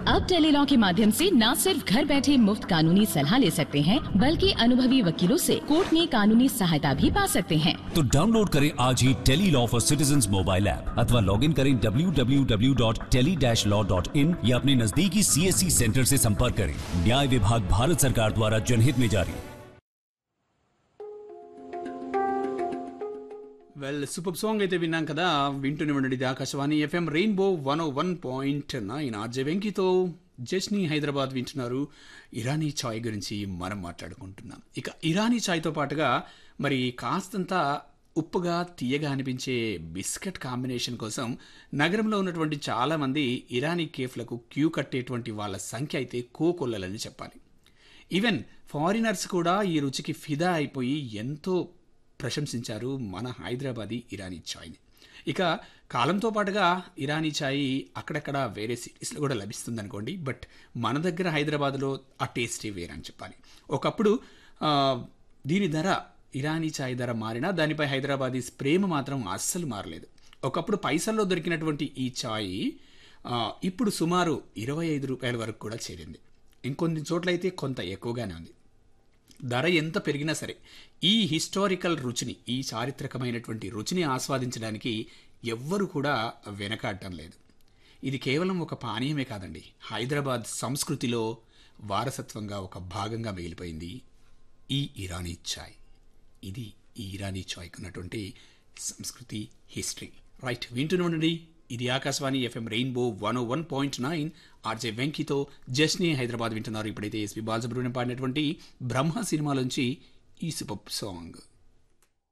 अब टेलीलॉ के माध्यम से न सिर्फ घर बैठे मुफ्त कानूनी सलाह ले सकते हैं बल्कि अनुभवी वकीलों से कोर्ट में कानूनी सहायता भी पा सकते हैं तो डाउनलोड करें आज ही tele law for citizen mobile app अथवा लॉग इन करें www.tele-law.in या अपने नजदीकी सीएससी सेंटर से संपर्क करें न्याय विभाग भारत सरकार द्वारा जनहित में जारी వెల్ సూపర్ సాంగ్ అయితే విన్నాం కదా వింటూనే ఉండండి ఇది Akashvani FM rainbow one O one point nine RJ వెంకితో జస్ని హైదరాబాద్ వింటున్నారు ఇరానీ చాయ్ గురించి మనం మాట్లాడుకుంటున్నాం ఇక ఇరానీ చాయ్తో పాటుగా మరి కాస్తంత ఉప్పుగా తీయగా అనిపించే బిస్కెట్ కాంబినేషన్ కోసం నగరంలో ఉన్నటువంటి చాలామంది ఇరానీ కేఫ్లకు క్యూ కట్టేటువంటి వాళ్ళ సంఖ్య అయితే కోకొల్లలని చెప్పాలి ఈవెన్ ఫారినర్స్ కూడా ఈ రుచికి ఫిదా అయిపోయి ఎంతో ప్రశంసించారు మన హైదరాబాదీ ఇరానీ ఛాయ్ని ఇక కాలంతో పాటుగా ఇరానీ ఛాయ్ అక్కడక్కడ వేరే సిటీస్లో కూడా లభిస్తుంది అనుకోండి బట్ మన దగ్గర హైదరాబాద్లో ఆ టేస్టే వేరని చెప్పాలి ఒకప్పుడు ఆ, దీని ధర ఇరానీ ఛాయ్ ధర మారినా దానిపై హైదరాబాదీస్ ప్రేమ మాత్రం అస్సలు మారలేదు ఒకప్పుడు పైసల్లో దొరికినటువంటి ఈ ఛాయ్ ఆ, ఇప్పుడు సుమారు ఇరవై ఐదు రూపాయల వరకు కూడా చేరింది ఇంకొన్ని చోట్లయితే కొంత ఎక్కువగానే ఉంది ధర ఎంత పెరిగినా సరే ఈ హిస్టారికల్ రుచిని ఈ చారిత్రకమైనటువంటి రుచిని ఆస్వాదించడానికి ఎవ్వరు కూడా వెనకాడటం లేదు ఇది కేవలం ఒక పానీయమే కాదండి హైదరాబాద్ సంస్కృతిలో వారసత్వంగా ఒక భాగంగా మిగిలిపోయింది ఈ ఇరానీ చాయ్ ఇది ఈ ఇరానీ చాయ్కి ఉన్నటువంటి సంస్కృతి హిస్టరీ రైట్ వింటూనే ఉండండి ఇది Akashvani FM rainbow one O one point nine RJ వెంకీతో జస్ని హైదరాబాద్ వింటున్నారు ఇప్పుడైతే ఎస్పి బాలసుబ్రహ్మణ్యం పాడినటువంటి బ్రహ్మ సినిమాలోంచి ఈ సూపర్ సాంగ్